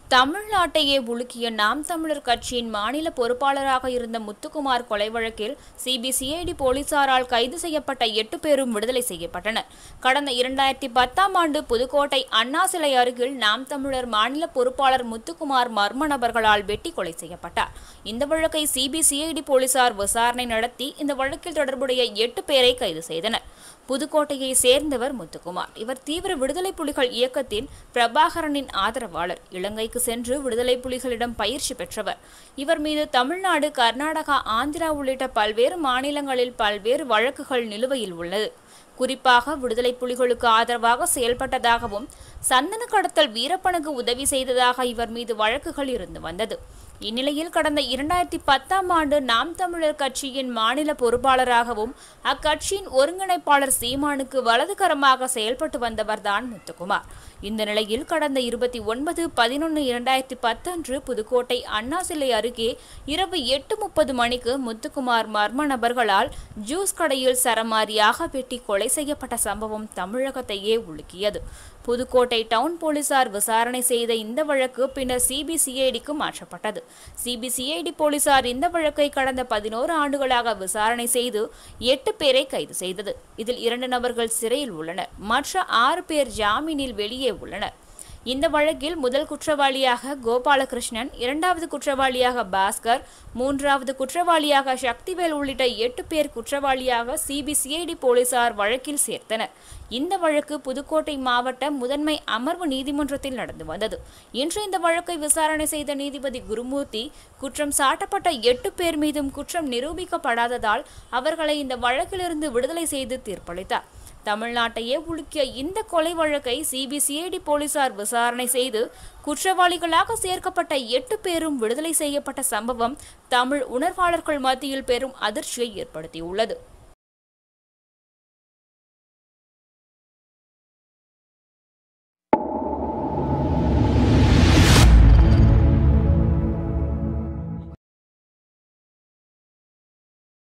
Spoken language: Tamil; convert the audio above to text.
தமிழ்நாட்டையே உலுக்கிய நாம் தமிழர் கட்சியின் மாநில பொறுப்பாளராக இருந்த முத்துக்குமார் கொலை வழக்கில் சிபிசிஐடி போலீசாரால் கைது செய்யப்பட்ட எட்டு பேரும் விடுதலை செய்யப்பட்டனர் கடந்த இரண்டாயிரத்தி பத்தாம் ஆண்டு புதுக்கோட்டை அண்ணா சிலை அருகில் நாம் தமிழர் மாநில பொறுப்பாளர் முத்துக்குமார் மர்ம நபர்களால் வெட்டி கொலை செய்யப்பட்டார் இந்த வழக்கை சிபிசிஐடி போலீசார் விசாரணை நடத்தி இந்த வழக்கில் தொடர்புடைய எட்டு பேரை கைது செய்தனர் புதுக்கோட்டையை சேர்ந்தவர் முத்துக்குமார் இவர் தீவிர விடுதலை புலிகள் இயக்கத்தின் பிரபாகரனின் ஆதரவாளர் இலங்கைக்கு சென்று விடுதலை புலிகளிடம் பயிற்சி பெற்றவர் இவர் மீது தமிழ்நாடு கர்நாடகா ஆந்திரா உள்ளிட்ட பல்வேறு மாநிலங்களில் பல்வேறு வழக்குகள் நிலுவையில் உள்ளது குறிப்பாக விடுதலை புலிகளுக்கு ஆதரவாக செயல்பட்டதாகவும் சந்தன கடத்தல் வீரப்பனுக்கு உதவி செய்ததாக இவர் மீது வழக்குகள் இருந்து வந்தது இந்நிலையில் கடந்த இரண்டாயிரத்தி பத்தாம் ஆண்டு நாம் தமிழர் கட்சியின் மாநில பொறுப்பாளராகவும் அக்கட்சியின் ஒருங்கிணைப்பாளர் சீமானுக்கு வலதுகரமாக செயல்பட்டு வந்தவர்தான் முத்துக்குமார் இந்த நிலையில் கடந்த இருபத்தி ஒன்பது பதினொன்று இரண்டாயிரத்தி பத்தன்று புதுக்கோட்டை அண்ணா சிலை அருகே இரவு எட்டு முப்பது மணிக்கு முத்துக்குமார் மர்ம நபர்களால் ஜூஸ் கடையில் சரமாரியாக வெட்டி கொலை செய்யப்பட்ட சம்பவம் தமிழகத்தையே உலுக்கியது புதுக்கோட்டை டவுன் போலீசார் விசாரணை செய்த இந்த வழக்கு பின்னர் சிபிசிஐடிக்கு மாற்றப்பட்டது சிபிசிஐடி போலீசார் இந்த வழக்கை கடந்த பதினோரு ஆண்டுகளாக விசாரணை செய்து எட்டு பேரை கைது செய்தது இதில் இரண்டு நபர்கள் சிறையில் உள்ளனர் மற்ற ஆறு பேர் ஜாமீனில் வெளியே உள்ளனர் இந்த வழக்கில் முதல் குற்றவாளியாக கோபாலகிருஷ்ணன் இரண்டாவது குற்றவாளியாக பாஸ்கர் மூன்றாவது குற்றவாளியாக சக்திவேல் உள்ளிட்ட எட்டு பேர் குற்றவாளியாக சிபிசிஐடி போலீசார் வழக்கில் சேர்த்தனர் இந்த வழக்கு புதுக்கோட்டை மாவட்ட முதன்மை அமர்வு நீதிமன்றத்தில் நடந்து வந்தது இன்று இந்த வழக்கை விசாரணை செய்த நீதிபதி குருமூர்த்தி குற்றம் சாட்டப்பட்ட எட்டு பேர் மீதும் குற்றம் நிரூபிக்கப்படாததால் அவர்களை இந்த வழக்கிலிருந்து விடுதலை செய்து தீர்ப்பளித்தார் தமிழ்நாட்டையே உலுக்கிய இந்த கொலை வழக்கை சிபிசிஐடி போலீசார் விசாரணை செய்து குற்றவாளிகளாக சேர்க்கப்பட்ட எட்டு பேரும் விடுதலை செய்யப்பட்ட சம்பவம் தமிழ் உணர்வாளர்கள் மத்தியில் பெரும் அதிர்ச்சியை ஏற்படுத்தியுள்ளது